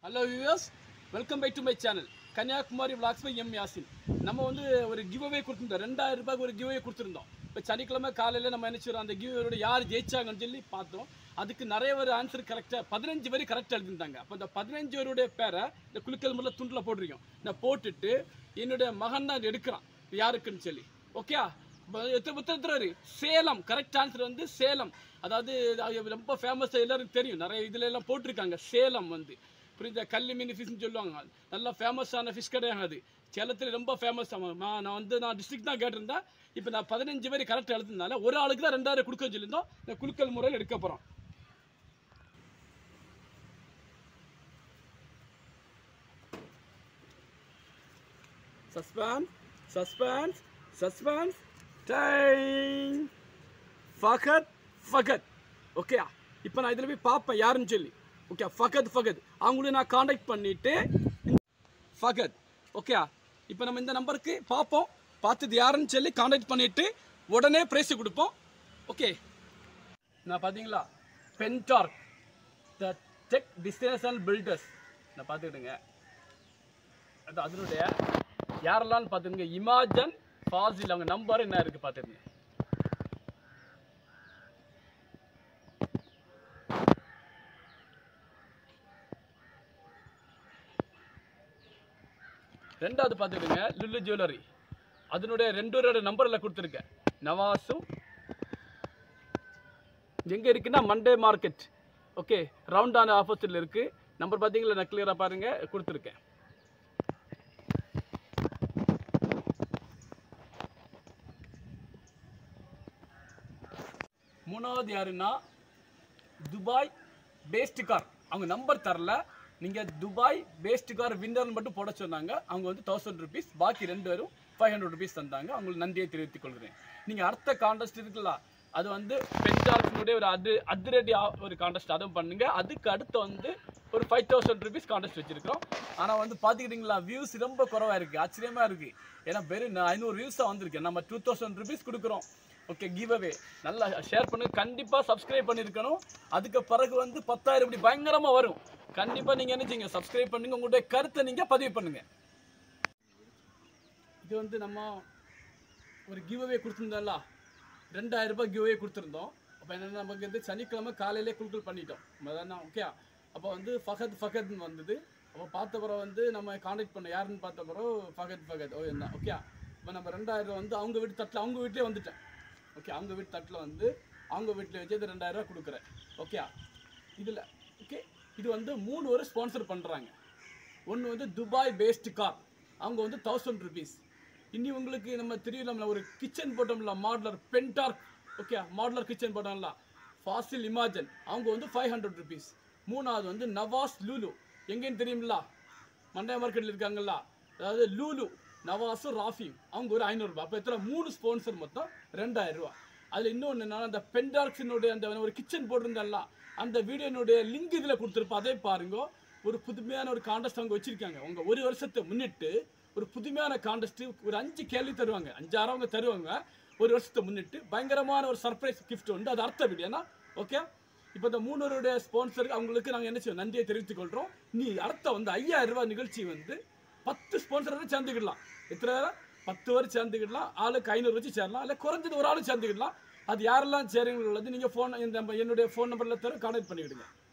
Hello viewers welcome back to my channel Kanniyakumari vlogs by M Yasin நம்ம வந்து ஒரு give away கொடுத்துருந்தோம் ரெண்டாயிரம் ரூபாய்க்கு ஒரு கிவ் அவே கொடுத்துருந்தோம் இப்போ சனிக்கிழமை காலையில் நம்ம என்ன செய்றோம் அந்த கிவ் அவேயோட யார் ஜெயிச்சாங்கன்னு சொல்லி பார்த்தோம் அதுக்கு நிறைய ஒரு ஆன்சர் கரெக்டாக பதினஞ்சு வரை கரெக்டாக எழுதிருந்தாங்க அப்போ இந்த பதினஞ்சு பேருடைய பேரை இந்த குலுக்கல் முறையில் துண்டில் போட்டிருக்கோம் நான் போட்டுட்டு என்னுடைய மகன் தான் எடுக்கிறான் யாருக்குன்னு சொல்லி ஓகே எத்தனை சேலம் கரெக்ட் ஆன்சர் வந்து சேலம் அதாவது அது ரொம்ப ஃபேமஸ் எல்லாருக்கும் தெரியும் நிறைய இதுல எல்லாம் போட்டிருக்காங்க சேலம் வந்து புரியுதா கல்லி மீன் ஃபிஷ்னு சொல்லுவாங்க நல்லா ஃபேமஸான ஃபிஷ் கிடையாது அது சேலத்தில் ரொம்ப ஃபேமஸ் நான் வந்து நான் டிஸ்ட்ரிக்ட் தான் கேட்டிருந்தேன் இப்போ நான் பதினஞ்சு பேர் கரெக்டாக எழுதுனால ஒரு ஆளுக்கு தான் ரெண்டாயிரம் கொடுக்க சொல்லியிருந்தோம் இந்த குலுக்கல் முறையில் எடுக்க போகிறோம் suspense suspense suspense time Fahadh Fahadh okay இப்போ நான் இதில் போய் பார்ப்பேன் யாருன்னு சொல்லி ஓகே ஃபகத் ஃபகத் அவங்களையும் நான் காண்டாக்ட் பண்ணிவிட்டு ஃபகத் ஓகே இப்போ நம்ம இந்த நம்பருக்கு பார்ப்போம் பார்த்தது யாருன்னு சொல்லி காண்டாக்ட் பண்ணிவிட்டு உடனே ப்ரைஸ் கொடுப்போம் ஓகே நான் பார்த்தீங்களா பென்டார்க் த டெக் டிஸ்டேஷனல் பில்டர்ஸ் நான் பார்த்துக்கிட்டுங்க அது அதனுடைய யாரெல்லாம் பார்த்துருங்க இமாஜன் ஃபாசில் அவங்க நம்பர் என்ன இருக்குது பார்த்துருங்க ரெண்டாவது பார்த்துக்கிடுங்க லுல்லு ஜுவல்லரி அதனுடைய ரெண்டு நம்பரில் கொடுத்துருக்கேன் நவாஸும் எங்கே இருக்குன்னா மண்டே மார்க்கெட் ஓகே ரவுண்டான ஆப்போசிட்டில் இருக்குது நம்பர் பார்த்தீங்களா நான் கிளியராக பாருங்கள் கொடுத்துருக்கேன் மூணாவது யாருன்னா துபாய் பேஸ்ட் கார் அவங்க நம்பர் தரல நீங்கள் துபாய் பேஸ்ட் கார் வின்னர்னு மட்டும் போட சொன்னாங்க அவங்க வந்து தௌசண்ட் ருபீஸ் பாக்கி ரெண்டு பேரும் ஃபைவ் ஹண்ட்ரட் ருபீஸ் தந்தாங்க அவங்களுக்கு நன்றியை தெரிவித்துக் கொள்கிறேன் நீங்கள் அடுத்த காண்டஸ்ட் இருக்குல்ல அது வந்து பென்டால்ஃபினுடைய ஒரு அது அதிரடி ஆ- ஒரு காண்டஸ்ட் அதுவும் பண்ணுங்க அதுக்கு அடுத்து வந்து ஒரு ஃபைவ் தௌசண்ட் ருபீஸ் காண்டஸ்ட் வச்சிருக்கோம் ஆனால் வந்து பார்த்துக்கிட்டிங்களா வியூஸ் ரொம்ப குறவாக இருக்குது ஆச்சரியமாக இருக்குது ஏன்னா வெறும் ஐநூறு வியூஸ் தான் வந்திருக்கு நம்ம டூ தௌசண்ட் ருபீஸ் கொடுக்குறோம் ஓகே கிவ் அவே நல்லா ஷேர் பண்ணுங்க கண்டிப்பாக சப்ஸ்கிரைப் பண்ணியிருக்கணும் அதுக்கு பிறகு வந்து பத்தாயிரம் இப்படி பயங்கரமாக வரும் கண்டிப்பாக நீங்கள் என்ன செய்யுங்க சப்ஸ்கிரைப் பண்ணுங்க உங்களுடைய கருத்தை நீங்கள் பதிவு பண்ணுங்க இது வந்து நம்ம ஒரு கிவ் அவே கொடுத்துருந்தோம்ல ரெண்டாயிரம் ரூபாய் கிவ் அவே கொடுத்துருந்தோம் அப்போ என்னென்னா நமக்கு வந்து சனிக்கிழமை காலையிலே குழுக்கள் பண்ணிட்டோம் அதான் ஓகே அப்போ வந்து ஃபகத் ஃபகத்னு வந்தது அப்போ பார்த்த பிறகு வந்து நம்ம காண்டாக்ட் பண்ண யாருன்னு பார்த்த பிறகு ஃபகத் ஃபகத் ஓ என்ன ஓகே இப்போ நம்ம ரெண்டாயிரம் ரூபா வந்து அவங்க வீட்டு தட்டில் அவங்க வீட்டிலே வந்துட்டேன் ஓகே அவங்க வீட்டு தட்டில் வந்து அவங்க வீட்டில் வச்சு இது ரெண்டாயிரம் ரூபா கொடுக்குறேன் ஓகே இதில் ஓகே இது வந்து மூணு ஒரு ஸ்பான்சர் பண்ணுறாங்க ஒன்று வந்து துபாய் பேஸ்ட் கார் அவங்க வந்து தௌசண்ட் ருபீஸ் இனி உங்களுக்கு நம்ம தெரியலாம்ல ஒரு கிச்சன் போட்டோம்ல மாடலர் பென்டார்க் ஓகே மாடலர் கிச்சன் போட்டோம்ல ஃபாசில் இமாஜன் அவங்க வந்து ஃபைவ் ஹண்ட்ரட் ருபீஸ் மூணாவது வந்து நவாஸ் லூலு எங்கேன்னு தெரியுங்களா மண்டே மார்க்கெட்டில் இருக்காங்கல்ல அதாவது லூலு நவாஸும் ராஃபியும் அவங்க ஒரு ஐநூறுரூபா அப்போ எத்தனை மூணு ஸ்பான்சர் மொத்தம் ரெண்டாயிரம் ரூபா அதில் இன்னொன்று என்னன்னா அந்த பென்டார்க்ஸினுடைய அந்த ஒரு கிச்சன் போட்டிருந்தல்ல அந்த வீடியோனுடைய லிங்க் இதில் கொடுத்துருப்போம் அதே பாருங்க ஒரு புதுமையான ஒரு காண்டஸ்ட் அவங்க வச்சிருக்காங்க அவங்க ஒரு வருஷத்தை முன்னிட்டு ஒரு புதுமையான காண்டஸ்ட் ஒரு அஞ்சு கேள்வி தருவாங்க அஞ்சாறு அவங்க தருவாங்க ஒரு வருஷத்தை முன்னிட்டு பயங்கரமான ஒரு சர்ப்ரைஸ் gift உண்டு அது அர்த்த வீடியோனா ஓகே இப்போ இந்த மூணுவருடைய ஸ்பான்சர் அவங்களுக்கு நாங்கள் என்ன செய்வோம் நன்றியை தெரிவித்துக் கொள்கிறோம் நீ அடுத்த வந்து ஐயாயிரம் ரூபாய் நிகழ்ச்சி வந்து பத்து ஸ்பான்சரோட சேர்ந்துக்கிடலாம் எத்தனை பேரா? பத்து பேர் சேர்ந்துக்கிடலாம் ஆளுக்கு ஐநூறு வச்சு சேரலாம் இல்லை குறைஞ்சது ஒரு ஆளு சேர்ந்துக்கிடலாம் அது யாரெல்லாம் சேருங்களது நீங்கள் ஃபோன் இந்த என்னுடைய ஃபோன் நம்பரில் தர கான்டாக்ட் பண்ணிவிடுங்க